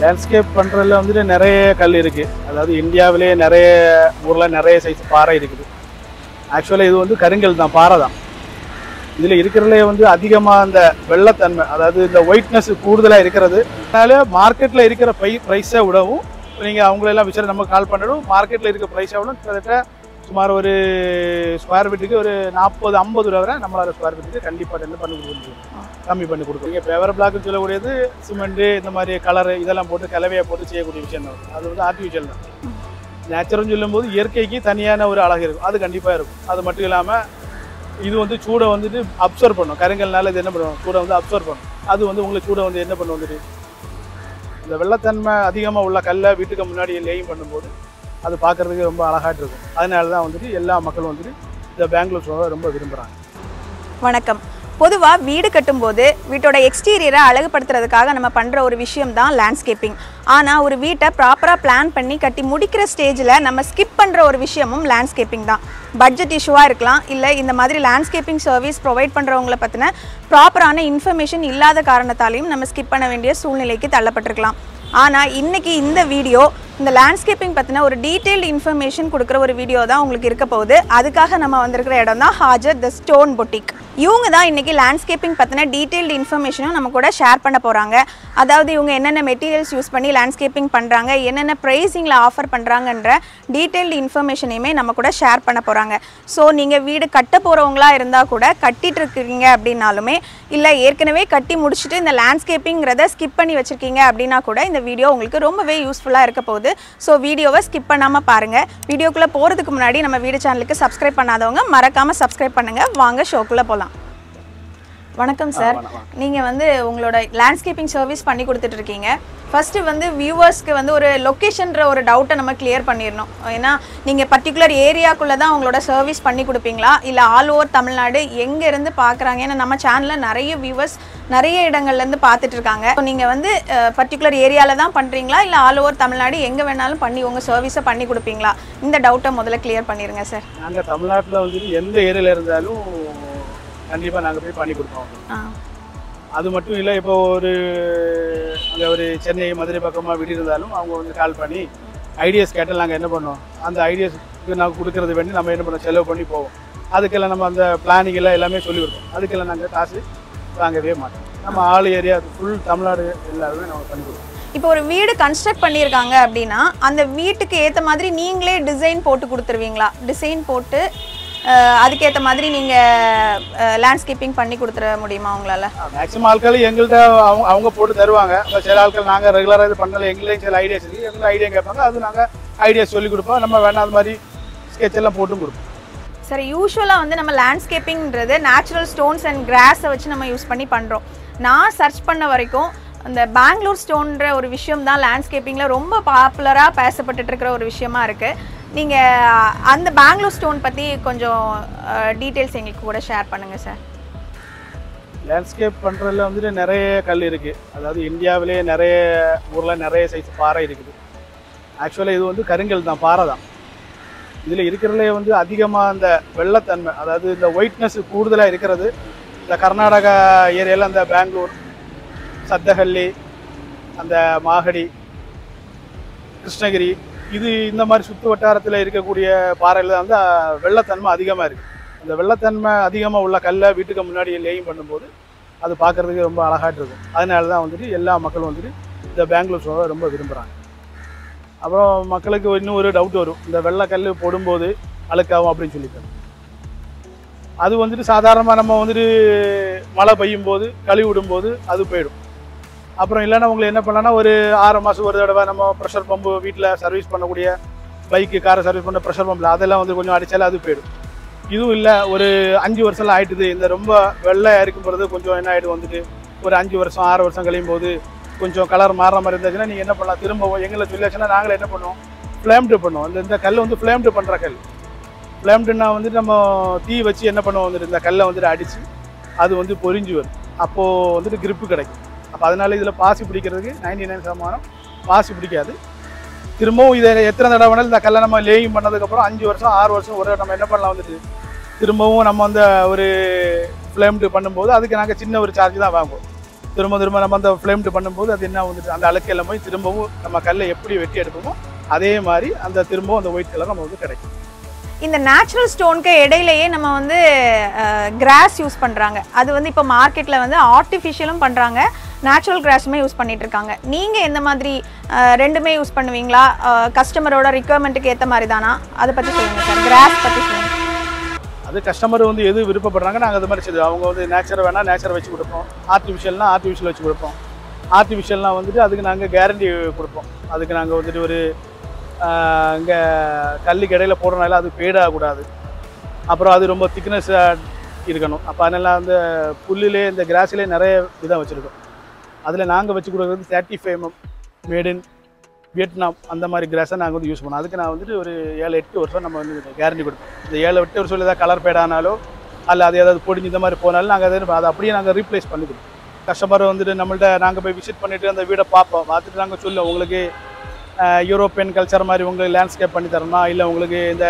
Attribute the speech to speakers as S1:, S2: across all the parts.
S1: Landscape பண்ணுறதுல வந்துட்டு நிறைய கல் இருக்குது அதாவது இந்தியாவிலேயே நிறைய ஊரில் நிறைய சைஸ் பாறை இருக்குது ஆக்சுவலாக இது வந்து கருங்கல் தான் பாறை தான் இதில் இருக்கிறதுலே வந்து அதிகமாக அந்த வெள்ளத்தன்மை அதாவது இந்த ஒயிட்னஸ் கூடுதலாக இருக்கிறது அதனால மார்க்கெட்டில் இருக்கிற பை ப்ரைஸை விடவும் நீங்கள் அவங்களெல்லாம் விசாரி நம்ம கால் பண்ணணும் மார்க்கெட்டில் இருக்க ப்ரைஸை விட கிட்டத்தட்ட சுமார் ஒரு ஸ்கொயர் ஃபீட்டுக்கு ஒரு நாற்பது ஐம்பது ரூபா வரை நம்மளால் ஸ்கொயர் ஃபீட்டுக்கு கண்டிப்பாக என்ன பண்ணி கொடுக்க முடியும் கம்மி பண்ணி கொடுக்குறோம் இங்கே பேவர் பிளாக்னு சொல்லக்கூடியது சிமெண்ட்டு இந்த மாதிரி கலரு இதெல்லாம் போட்டு கலவையை போட்டு செய்யக்கூடிய விஷயம் தான் அது வந்து ஆர்டிஃபிஷியல் தான் நேச்சுரல்னு சொல்லும்போது இயற்கைக்கு தனியான ஒரு அழகு இருக்கும் அது கண்டிப்பாக இருக்கும் அது மட்டும் இல்லாமல் இது வந்து சூடை வந்துட்டு அப்சர்வ் பண்ணும் கருங்கல்னால இது என்ன பண்ணும் சூடை வந்து அப்சர்வ் பண்ணும் அது வந்து உங்களுக்கு சூடை வந்து என்ன பண்ணும் வந்துட்டு இந்த வெள்ளத்தன்மை அதிகமாக உள்ள கல்லை வீட்டுக்கு முன்னாடி லேயும் பண்ணும்போது அது பார்க்கறதுக்கு ரொம்ப அழகாட்டு இருக்கும் அதனால தான் வந்துட்டு எல்லா மக்களும் வந்துட்டு இந்த பெங்களூர் ஷோவை ரொம்ப விரும்புகிறாங்க
S2: வணக்கம் பொதுவாக வீடு கட்டும்போது வீட்டோட எக்ஸ்டீரியரை அழகுபடுத்துறதுக்காக நம்ம பண்ணுற ஒரு விஷயம் தான் லேண்ட்ஸ்கேப்பிங் ஆனால் ஒரு வீட்டை ப்ராப்பராக பிளான் பண்ணி கட்டி முடிக்கிற ஸ்டேஜில் நம்ம ஸ்கிப் பண்ணுற ஒரு விஷயமும் லேண்ட்ஸ்கேப்பிங் தான் பட்ஜெட் இஷ்யூவாக இருக்கலாம் இல்லை இந்த மாதிரி லேண்ட்ஸ்கேப்பிங் சர்வீஸ் ப்ரொவைட் பண்ணுறவங்கள பற்றின ப்ராப்பரான இன்ஃபர்மேஷன் இல்லாத காரணத்தாலையும் நம்ம ஸ்கிப் பண்ண வேண்டிய சூழ்நிலைக்கு தள்ளப்பட்டிருக்கலாம் ஆனால் இன்னைக்கு இந்த வீடியோ இந்த லேண்ட்ஸ்கேப்பிங் பற்றின ஒரு டீட்டெயில்டு இன்ஃபர்மேஷன் கொடுக்குற ஒரு வீடியோ தான் உங்களுக்கு இருக்க போகுது அதுக்காக நம்ம வந்திருக்கிற இடம் தான் ஹாஜர் த ஸ்டோன் பொட்டிக் இவங்க தான் இன்னைக்கு லேண்ட்ஸ்கேப்பிங் பற்றின டீட்டெயில்டு இன்ஃபர்மேஷனும் நம்ம கூட ஷேர் பண்ண போகிறாங்க அதாவது இவங்க என்னென்ன மெட்டீரியல்ஸ் யூஸ் பண்ணி லேண்ட்ஸ்கேப்பிங் பண்ணுறாங்க என்னென்ன ப்ரைஸிங்கில் ஆஃபர் பண்ணுறாங்கன்ற டீட்டெயில்டு இன்ஃபர்மேஷனையுமே நம்ம கூட ஷேர் பண்ண போகிறாங்க ஸோ நீங்கள் வீடு கட்ட போகிறவங்களா இருந்தால் கூட கட்டிட்டு இருக்கீங்க அப்படின்னாலுமே இல்லை ஏற்கனவே கட்டி முடிச்சுட்டு இந்த லேண்ட்ஸ்கேப்பிங்கிறத ஸ்கிப் பண்ணி வச்சுருக்கீங்க அப்படின்னா கூட இந்த வீடியோ உங்களுக்கு ரொம்பவே யூஸ்ஃபுல்லாக இருக்க போகுது ஸோ வீடியோவை ஸ்கிப் பண்ணாமல் பாருங்கள் வீடியோக்குள்ளே போகிறதுக்கு முன்னாடி நம்ம வீடு சேனலுக்கு சப்ஸ்கிரைப் பண்ணாதவங்க மறக்காமல் சப்ஸ்கிரைப் பண்ணுங்கள் வாங்க ஷோக்குள்ளே போகலாம் வணக்கம் சார் நீங்கள் வந்து உங்களோட லேண்ட்ஸ்கேப்பிங் சர்வீஸ் பண்ணி கொடுத்துட்டு இருக்கீங்க ஃபர்ஸ்ட் வந்து வியூவர்ஸ்க்கு வந்து ஒரு லொக்கேஷன்ற ஒரு டவுட்டை நம்ம கிளியர் பண்ணிடணும் ஏன்னா நீங்கள் பர்டிகுலர் ஏரியாக்குள்ளே தான் உங்களோட சர்வீஸ் பண்ணி கொடுப்பீங்களா இல்லை ஆல் ஓவர் தமிழ்நாடு எங்கே இருந்து பார்க்குறாங்க ஏன்னா நம்ம சேனலில் நிறைய வியூவர்ஸ் நிறைய இடங்கள்லேருந்து பார்த்துட்டு இருக்காங்க ஸோ நீங்கள் வந்து பர்டிகுலர் ஏரியாவில் தான் பண்ணுறீங்களா இல்லை ஆல் ஓவர் தமிழ்நாடு எங்கே வேணாலும் பண்ணி உங்கள் சர்வீஸை பண்ணி கொடுப்பீங்களா இந்த டவுட்டை முதல்ல கிளியர் பண்ணிடுங்க சார்
S1: நாங்கள் தமிழ்நாட்டில் வந்துட்டு எந்த ஏரியாவில் இருந்தாலும் கண்டிப்பாக நாங்கள் போய் பண்ணி கொடுப்போம்
S2: ஆ
S1: அது மட்டும் இல்லை இப்போ ஒரு அங்கே ஒரு சென்னை மதுரை பக்கமாக வீடு இருந்தாலும் அவங்க வந்து கால் பண்ணி ஐடியாஸ் கேட்டால் நாங்கள் என்ன பண்ணோம் அந்த ஐடியாஸ்க்கு நாங்கள் கொடுக்கறது வேண்டி நம்ம என்ன பண்ணோம் செலவு பண்ணி போவோம் அதுக்கெல்லாம் நம்ம அந்த பிளானிங் எல்லாம் எல்லாமே சொல்லி கொடுப்போம் அதுக்கெல்லாம் நாங்கள் காசு வாங்கவே மாட்டோம் நம்ம ஆள் ஏரியா ஃபுல் தமிழ்நாடு எல்லாருமே நம்ம பண்ணி கொடுப்போம்
S2: இப்போ ஒரு வீடு கன்ஸ்ட்ரக்ட் பண்ணியிருக்காங்க அப்படின்னா அந்த வீட்டுக்கு ஏற்ற மாதிரி நீங்களே டிசைன் போட்டு கொடுத்துருவீங்களா டிசைன் போட்டு அஹ், அதுக்கேற்ற மாதிரி நீங்கள் லேண்ட்ஸ்கேப்பிங் பண்ணி கொடுத்துட முடியுமா உங்களால்
S1: மேக்ஸிமம் ஆட்கள் எங்கள்கிட்ட அவங்க அவங்க போட்டு தருவாங்க இப்போ சில ஆட்கள் நாங்கள் ரெகுலராக இது பண்ணல எங்களையும் சில ஐடியாஸ் இருக்குது எங்களுக்கு ஐடியா கேட்பாங்க அது நாங்கள் ஐடியாஸ் சொல்லி கொடுப்போம் நம்ம வேணாம் அது மாதிரி sketch எல்லாம் போட்டும் கொடுப்போம்
S2: சரி யூஸ்வலாக வந்து நம்ம லேண்ட்ஸ்கேப்பிங்கிறது நேச்சுரல் ஸ்டோன்ஸ் அண்ட் கிராஸை வச்சு நம்ம யூஸ் பண்ணி பண்ணுறோம் நான் சர்ச் பண்ண வரைக்கும் அந்த பெங்களூர் ஸ்டோன்ற ஒரு விஷயம் தான் லேண்ட்ஸ்கேப்பிங்கில் ரொம்ப பாப்புலராக பேசப்பட்டுட்டு இருக்கிற ஒரு விஷயமா இருக்குது நீங்கள் அந்த பெங்களூர் ஸ்டோன் பற்றி கொஞ்சம் டீட்டெயில்ஸ் எங்களுக்கு கூட ஷேர் பண்ணுங்கள் சார்
S1: லேண்ட்ஸ்கேப் பண்ணுறதுல வந்துட்டு நிறைய கல் இருக்குது அதாவது இந்தியாவிலேயே நிறைய ஊரில் நிறைய சைஸ் பாறை இருக்குது ஆக்சுவலாக இது வந்து கருங்கல் தான் பாறை தான் இதில் இருக்கிறதுலே வந்து அதிகமாக அந்த வெள்ளத்தன்மை அதாவது இந்த ஒயிட்னஸ் கூடுதலாக இருக்கிறது இந்த கர்நாடகா ஏரியாவில் அந்த பெங்களூர் சத்தஹல்லி அந்த மாகடி கிருஷ்ணகிரி இது இந்த மாதிரி சுற்று வட்டாரத்தில் இருக்கக்கூடிய பாறையில் தான் வந்து அஹ், வெள்ளத்தன்மை அதிகமாக இருக்குது அந்த வெள்ளத்தன்மை அதிகமாக உள்ள கல்லை வீட்டுக்கு முன்னாடி லேயும் பண்ணும்போது அது பார்க்கறதுக்கு ரொம்ப அழகாட்டு இருக்கும் அதனால தான் வந்துட்டு எல்லா மக்களும் வந்துட்டு இந்த பெங்களூர் ஷோவை ரொம்ப விரும்புகிறாங்க அப்புறம் மக்களுக்கு இன்னும் ஒரு டவுட் வரும் இந்த வெள்ளைக்கல் போடும்போது அழுக்காகும் அப்படின்னு சொல்லிட்டு அது வந்துட்டு சாதாரணமாக நம்ம வந்துட்டு மழை பெய்யும் போது கழுவி விடும்போது அது போயிடும் அப்புறம் இல்லைன்னா உங்களை என்ன பண்ணலாம்னா ஒரு ஆறு மாதம் ஒரு தடவை நம்ம ப்ரெஷர் பம்பு வீட்டில் சர்வீஸ் பண்ணக்கூடிய பைக்கு காரை சர்வீஸ் பண்ண ப்ரெஷர் பம்பில் அதெல்லாம் வந்து கொஞ்சம் அடிச்சாலே அது போயிடும் இதுவும் இல்லை ஒரு அஞ்சு வருஷம்லாம் ஆயிட்டுது இந்த ரொம்ப வெள்ளை இருக்கும் போகிறது கொஞ்சம் என்ன ஆகிடும் வந்துட்டு ஒரு அஞ்சு வருஷம் ஆறு வருஷம் கழியும் போது கொஞ்சம் கலர் மாறுற மாதிரி இருந்துச்சுன்னா நீங்கள் என்ன பண்ணலாம் திரும்ப எங்களை சொல்லியாச்சுன்னா நாங்களே என்ன பண்ணுவோம் ஃப்ளேம்டு பண்ணுவோம் இந்த இந்த கல் வந்து ஃப்ளேம்டு பண்ணுற கல் ஃப்ளேம்டுனா வந்துட்டு நம்ம தீ வச்சு என்ன பண்ணுவோம் வந்துட்டு இந்த கல்லை வந்துட்டு அடித்து அது வந்து பொரிஞ்சு வரும் அப்போது வந்துட்டு grip கிடைக்கும் அப்போ அதனால இதில் பாசி பிடிக்கிறதுக்கு நைன்டி நைன் சதமானம் பாசி பிடிக்காது திரும்பவும் இதை எத்தனை தடவை வேணாலும் இந்த கல்லை நம்ம லேயிங் பண்ணதுக்கப்புறம் அஞ்சு வருஷம் ஆறு வருஷம் ஒரு நம்ம என்ன பண்ணலாம் வந்துட்டு திரும்பவும் நம்ம வந்து ஒரு ஃப்ளேம்டு பண்ணும்போது அதுக்கு நாங்கள் சின்ன ஒரு சார்ஜ் தான் வாங்குவோம் திரும்ப திரும்ப நம்ம அந்த ஃப்ளேம்டு பண்ணும்போது அது என்ன வந்துட்டு அந்த அழுக்கு எல்லாம் போய் திரும்பவும் நம்ம கல்லை எப்படி வெட்டி எடுப்போமோ அதே மாதிரி அந்த திரும்பவும் அந்த ஒயிட் கலர் நம்ம வந்து கிடைக்கும்
S2: இந்த நேச்சுரல் ஸ்டோனுக்கு இடையிலேயே நம்ம வந்து கிராஸ் யூஸ் பண்ணுறாங்க அது வந்து இப்போ மார்க்கெட்டில் வந்து ஆர்டிஃபிஷியலும் பண்ணுறாங்க நேச்சுரல் கிராஸுமே யூஸ் பண்ணிட்டு இருக்காங்க நீங்கள் எந்த மாதிரி அஹ், ரெண்டுமே யூஸ் பண்ணுவீங்களா கஸ்டமரோட ரிக்குவயர்மெண்ட்டுக்கு ஏற்ற மாதிரி தானா அதை பற்றி சொல்லுங்கள் சார் கிராஸ் பற்றி சொல்லுங்கள்
S1: அது கஸ்டமர் வந்து எது விருப்பப்படுறாங்க நாங்கள் அது மாதிரி செய்வோம் அவங்க வந்து நேச்சர் வேணால் நேச்சர் வச்சு கொடுப்போம் ஆர்டிஃபிஷியல்னா ஆர்டிஃபிஷியல் வச்சு கொடுப்போம் ஆர்டிஃபிஷியல்னால் வந்துட்டு அதுக்கு நாங்கள் கேரண்டி கொடுப்போம் அதுக்கு நாங்கள் வந்துட்டு ஒரு இங்கே கல்லுக்கு இடையில போடுறனால அது பேடாகக்கூடாது அப்புறம் அது ரொம்ப திக்னஸ்ஸாக இருக்கணும் அப்போ அதனால அந்த புல்லுலே இந்த கிராஸ்லேயே நிறைய விதம் வச்சுருக்கோம் அதில் நாங்கள் வச்சு கொடுக்குறது thirty five made in Vietnam அந்த மாதிரி கிராஸை நாங்கள் வந்து யூஸ் பண்ணோம் அதுக்கு நான் வந்துட்டு ஒரு ஏழு எட்டு வருஷம் நம்ம வந்து கேரண்டி கொடுப்போம் இந்த ஏழு எட்டு வருஷம் ஏதாவது கலர் பேட் ஆனாலோ அல்ல அது ஏதாவது பொடிஞ்சு இந்த மாதிரி போனாலும் நாங்கள் அதை அதை அப்படியே நாங்கள் ரீப்ளேஸ் பண்ணி கொடுப்போம் கஸ்டமர் வந்துட்டு நம்மள்ட்ட நாங்கள் போய் விசிட் பண்ணிவிட்டு அந்த வீடை பார்ப்போம் பார்த்துட்டு நாங்கள் சொல்லுவோம் உங்களுக்கு அஹ், யூரோப்பியன் கல்ச்சர் மாதிரி உங்களுக்கு லேண்ட்ஸ்கேப் பண்ணி தரணுமா இல்லை உங்களுக்கு இந்த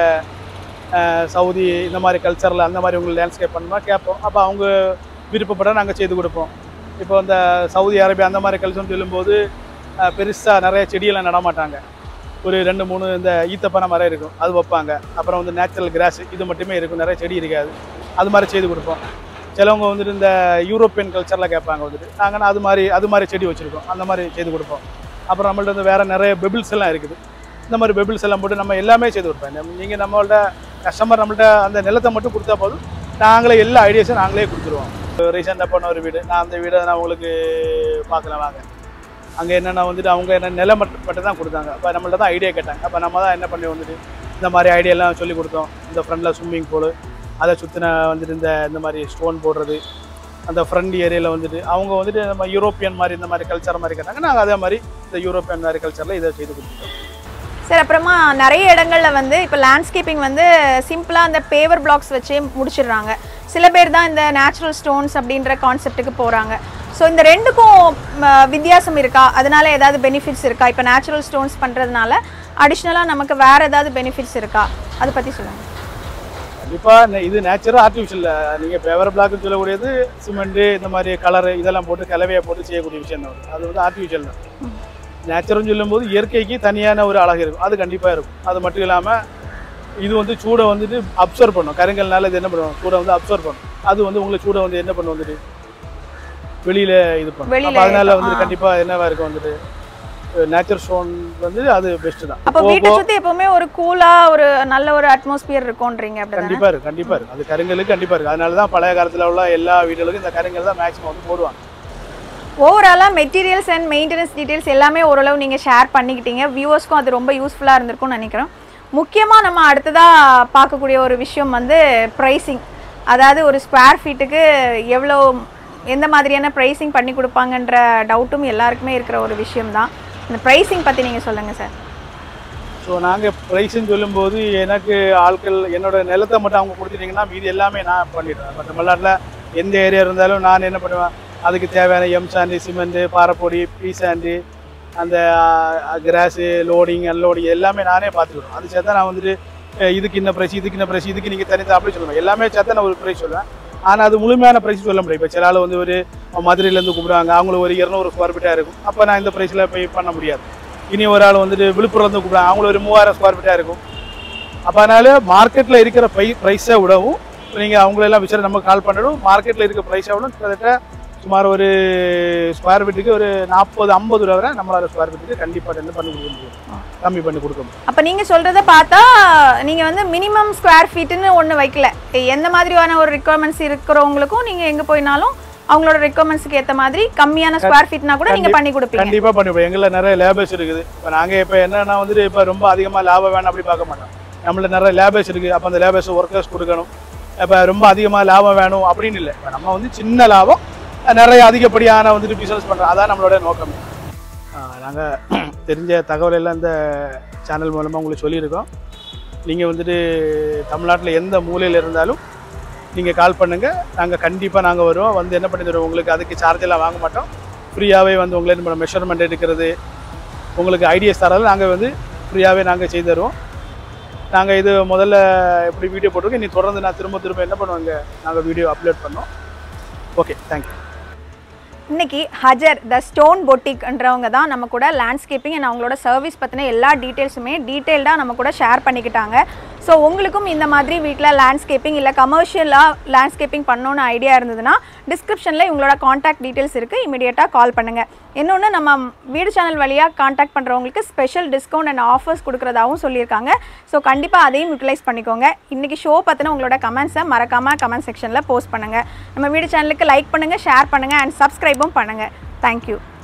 S1: அஹ், சவுதி இந்த மாதிரி கல்ச்சரில் அந்த மாதிரி உங்களுக்கு லேண்ட்ஸ்கேப் பண்ணணுமா கேட்போம் அப்போ அவங்க விருப்பப்பட நாங்கள் செய்து கொடுப்போம் இப்போ இந்த சவுதி அரேபியா அந்த மாதிரி கல்ச்சர்னு சொல்லும்போது பெருசாக நிறைய செடியெல்லாம் நடமாட்டாங்க ஒரு ரெண்டு மூணு இந்த ஈத்தப்பனை மரம் இருக்கும் அது வைப்பாங்க அப்புறம் வந்து நேச்சுரல் கிராஸ் இது மட்டுமே இருக்கும் நிறைய செடி இருக்காது அது மாதிரி செய்து கொடுப்போம் சிலவங்க வந்துட்டு இந்த யூரோப்பியன் கல்ச்சரில் கேட்பாங்க வந்துட்டு நாங்கள் அது மாதிரி அது மாதிரி செடி வச்சுருக்கோம் அந்த மாதிரி செய்து கொடுப்போம் அப்புறம் நம்மள்ட்ட வந்து வேறு நிறைய பெபிள்ஸ் எல்லாம் இருக்குது இந்த மாதிரி பெபிள்ஸ் எல்லாம் போட்டு நம்ம எல்லாமே செய்து கொடுப்போம் நீங்கள் நம்மள்ட்ட கஸ்டமர் நம்மள்ட்ட அந்த நிலத்தை மட்டும் கொடுத்தா போதும் நாங்களே எல்லா ஐடியாஸும் நாங்களே கொடுத்துருவோம் ரீசெண்டாக போன ஒரு வீடு நான் அந்த வீடை நான் உங்களுக்கு பார்க்கலாம் வாங்க அங்கே என்னென்ன வந்துட்டு அவங்க என்ன நிலம் மட்டும் மட்டும் தான் கொடுத்தாங்க அப்போ நம்மள்ட்ட தான் ஐடியா கேட்டாங்க அப்போ நம்ம தான் என்ன பண்ணி வந்துட்டு இந்த மாதிரி ஐடியாலாம் சொல்லி கொடுத்தோம் இந்த ஃப்ரண்டில் ஸ்விம்மிங் பூலு அதை சுற்றின வந்துட்டு இந்த இந்த மாதிரி ஸ்டோன் போடுறது அந்த ஃப்ரண்ட் ஏரியாவில் வந்துட்டு அவங்க வந்துட்டு நம்ம யூரோப்பியன் மாதிரி இந்த மாதிரி கல்ச்சர் மாதிரி கேட்டாங்க நாங்கள் அதே மாதிரி இந்த யூரோப்பியன் மாதிரி கல்ச்சரில் இதை செய்து கொடுத்துட்டோம்
S2: சார் அப்புறமா நிறைய இடங்கள்ல வந்து இப்போ லேண்ட்ஸ்கேப்பிங் வந்து சிம்பிளாக அந்த பேவர் பிளாக்ஸ் வச்சே முடிச்சிடுறாங்க சில பேர் தான் இந்த நேச்சுரல் ஸ்டோன்ஸ் அப்படின்ற கான்செப்ட்டுக்கு போகிறாங்க ஸோ இந்த ரெண்டுக்கும் ம, வித்தியாசம் இருக்கா அதனால ஏதாவது பெனிஃபிட்ஸ் இருக்கா இப்போ நேச்சுரல் ஸ்டோன்ஸ் பண்ணுறதுனால அடிஷ்னலாக நமக்கு வேறு ஏதாவது பெனிஃபிட்ஸ் இருக்கா அதை பற்றி சொல்லுங்கள்
S1: கண்டிப்பாக இது நேச்சுரல் ஆர்டிஃபிஷியல் நீங்கள் பேவர் பிளாக்னு சொல்லக்கூடியது சிமெண்ட்டு இந்த மாதிரி கலரு இதெல்லாம் போட்டு கலவையை போட்டு செய்யக்கூடிய விஷயம் தான் அது வந்து ஆர்டிஃபிஷியல் தான் நேச்சுரல்னு சொல்லும்போது இயற்கைக்கு தனியான ஒரு அழகு இருக்கும் அது கண்டிப்பாக இருக்கும் அது மட்டும் இல்லாமல் இது வந்து சூடை வந்துட்டு அப்சர்வ் பண்ணும் கருங்கல்னால இது என்ன பண்ணும் சூடை வந்து அப்சர்வ் பண்ணும் அது வந்து உங்களுக்கு சூடை வந்து என்ன பண்ணும் வந்துட்டு வெளியில இது பண்ணும்
S2: வெளியில
S1: அப்போ அதனால
S2: இருக்கும்.
S1: வந்து
S2: ஆ.
S1: கண்டிப்பா என்னவா இருக்கும் வந்துட்டு நேச்சர் ஸ்டோன் வந்து அது பெஸ்ட் தான்
S2: அப்போ
S1: போக
S2: வீட்டை
S1: போக
S2: சுற்றி எப்பவுமே ஒரு கூலாக ஒரு நல்ல ஒரு அட்மாஸ்பியர் இருக்கும்ன்றீங்க அப்படி
S1: கண்டிப்பா இருக்கு கண்டிப்பா இருக்கு அது கருங்கலுக்கு கண்டிப்பா இருக்கு அதனால தான் பழைய காலத்துல உள்ள எல்லா வீடுகளுக்கும் இந்த கருங்கல் தான் மேக்ஸிமம் வந்து போடுவாங்க
S2: ஓவராலாக மெட்டீரியல்ஸ் அண்ட் மெயின்டெனன்ஸ் டீட்டெயில்ஸ் எல்லாமே ஓரளவு நீங்கள் ஷேர் பண்ணிக்கிட்டீங்க வியூவர்ஸ்க்கும் அது ரொம்ப யூஸ்ஃபுல்லாக இருந்திருக்கும்னு நினைக்கிறோம் முக்கியமாக நம்ம அடுத்ததாக பார்க்கக்கூடிய ஒரு விஷயம் வந்து ப்ரைஸிங் அதாவது ஒரு ஸ்கொயர் ஃபீட்டுக்கு எவ்வளோ எந்த மாதிரியான ப்ரைஸிங் பண்ணி கொடுப்பாங்கன்ற டவுட்டும் எல்லாருக்குமே இருக்கிற ஒரு விஷயம் தான் இந்த ப்ரைஸிங் பற்றி நீங்கள் சொல்லுங்கள் சார்
S1: ஸோ நாங்கள் ப்ரைஸ்ன்னு சொல்லும்போது எனக்கு ஆட்கள் என்னோட நிலத்தை மட்டும் அவங்க கொடுத்துட்டீங்கன்னா மீதி எல்லாமே நான் பண்ணிடுவேன் இப்போ தமிழ்நாட்டில் எந்த ஏரியா இருந்தாலும் நான் என்ன பண்ணுவேன் அதுக்கு தேவையான எம் சாண்டு சிமெண்ட்டு பாறைப்பொடி பீ சாண்டு அந்த கிராஸு லோடிங் அன்லோடிங் எல்லாமே நானே பார்த்துக்கிடுவேன் அது சேர்த்தா நான் வந்துட்டு அஹ், இதுக்கு இந்த ப்ரைஸ் இதுக்கு இந்த ப்ரைஸ் இதுக்கு நீங்கள் தனித்தான் அப்படி சொல்லுவேன் எல்லாமே சேர்த்தா நான் ஒரு ப்ரைஸ் சொல்லுவேன் ஆனால் அது முழுமையான ப்ரைஸ் சொல்ல முடியும் இப்போ சில ஆள் வந்து ஒரு மதுரையிலேருந்து கூப்பிடுவாங்க அவங்களுக்கு ஒரு இரநூறு ஸ்கொயர் ஃபீட்டாக இருக்கும் அப்போ நான் இந்த ப்ரைஸில் போய் பண்ண முடியாது இனி ஒரு ஆள் வந்துட்டு விழுப்புரம்லேருந்து கூப்பிடுவாங்க அவங்களுக்கு ஒரு மூவாயிரம் ஸ்கொயர் ஃபீட்டாக இருக்கும் அப்போ அதனால மார்க்கெட்டில் இருக்கிற ப்ரை ப்ரைஸை விடவும் நீங்கள் அவங்களெல்லாம் விசாரி நம்ம கால் பண்ணணும் மார்க்கெட்டில் இருக்கிற ப்ரைஸை விட கிட்டத்தட்ட சுமார் ஒரு ஸ்கொயர் ஃபீட்டுக்கு ஒரு நாற்பது ஐம்பது ரூபா வரை நம்மளால ஸ்கொயர் ஃபீட்டுக்கு கண்டிப்பாக வந்து பண்ணி கொடுக்க முடியும் கம்மி பண்ணி கொடுக்க முடியும்
S2: அப்போ நீங்கள் சொல்கிறத பார்த்தா நீங்கள் வந்து மினிமம் ஸ்கொயர் ஃபீட்டுன்னு ஒன்று வைக்கல எந்த மாதிரியான ஒரு ரிக்குவயர்மெண்ட்ஸ் இருக்கிறவங்களுக்கும் நீங்கள் எங்கே போயினாலும் அவங்களோட ரெக்குவயர்மெண்ட்ஸ்க்கு ஏற்ற மாதிரி கம்மியான ஸ்கொயர் ஃபீட்னா கூட நீங்கள் பண்ணி கொடுப்பீங்க
S1: கண்டிப்பாக பண்ணிப்போம் எங்களில் நிறைய லேபர்ஸ் இருக்குது இப்போ நாங்கள் இப்போ என்னன்னா வந்துட்டு இப்போ ரொம்ப அதிகமாக லாபம் வேணும் அப்படி பார்க்க மாட்டோம் நம்மள நிறைய லேபர்ஸ் இருக்குது அப்போ அந்த லேபர்ஸ் ஒர்க்கர்ஸ் கொடுக்கணும் இப்போ ரொம்ப அதிகமாக லாபம் வேணும் அப்படின்னு இல்லை இப்போ நம்ம வந்து சின்ன லாபம் நிறைய அதிகப்படியான வந்துட்டு பிஸ்னஸ் பண்ணுறோம் அதான் நம்மளோட நோக்கம் நாங்கள் தெரிஞ்ச தகவல் எல்லாம் இந்த சேனல் மூலமாக உங்களுக்கு சொல்லியிருக்கோம் நீங்கள் வந்துட்டு தமிழ்நாட்டில் எந்த மூலையில் இருந்தாலும் நீங்கள் கால் பண்ணுங்கள் நாங்கள் கண்டிப்பாக நாங்கள் வருவோம் வந்து என்ன பண்ணி தருவோம் உங்களுக்கு அதுக்கு சார்ஜ் எல்லாம் வாங்க மாட்டோம் ஃப்ரீயாகவே வந்து உங்களை நம்ம மெஷர்மெண்ட் எடுக்கிறது உங்களுக்கு ஐடியாஸ் தரது நாங்கள் வந்து ஃப்ரீயாகவே நாங்கள் செய்து தருவோம் நாங்கள் இது முதல்ல எப்படி வீடியோ போட்டிருக்கோம் இனி தொடர்ந்து நான் திரும்ப திரும்ப என்ன பண்ணுவாங்க நாங்கள் வீடியோ அப்லோட் பண்ணோம் ஓகே தேங்க்யூ
S2: இன்னைக்கு ஹஜர் த ஸ்டோன் பொட்டிக்ன்றவங்க தான் நம்ம கூட லேண்ட்ஸ்கேப்பிங் அண்ட் அவங்களோட சர்வீஸ் பற்றின எல்லா டீட்டெயில்ஸுமே டீட்டெயில்டாக நம்ம கூட ஷேர் பண்ணிக்கிட்டாங்க ஸோ உங்களுக்கும் இந்த மாதிரி வீட்டில் லேண்ட்ஸ்கேப்பிங் இல்லை கமர்ஷியலாக லேண்ட்ஸ்கேப்பிங் பண்ணணும்னு ஐடியா இருந்ததுன்னா டிஸ்கிரிப்ஷனில் இவங்களோட காண்டாக்ட் டீட்டெயில்ஸ் இருக்குது இமீடியட்டாக கால் பண்ணுங்கள் இன்னொன்று நம்ம வீடு சேனல் வழியாக காண்டாக்ட் பண்ணுறவங்களுக்கு ஸ்பெஷல் டிஸ்கவுண்ட் அண்ட் ஆஃபர்ஸ் கொடுக்குறதாகவும் சொல்லியிருக்காங்க ஸோ கண்டிப்பாக அதையும் யூட்டிலைஸ் பண்ணிக்கோங்க இன்றைக்கி ஷோ பற்றின உங்களோட கமெண்ட்ஸை மறக்காமல் கமெண்ட் செக்ஷனில் போஸ்ட் பண்ணுங்கள் நம்ம வீடு சேனலுக்கு லைக் பண்ணுங்கள் ஷேர் பண்ணுங்கள் அண்ட் சப்ஸ்கிரைபும் பண்ணுங்கள் தேங்க்யூ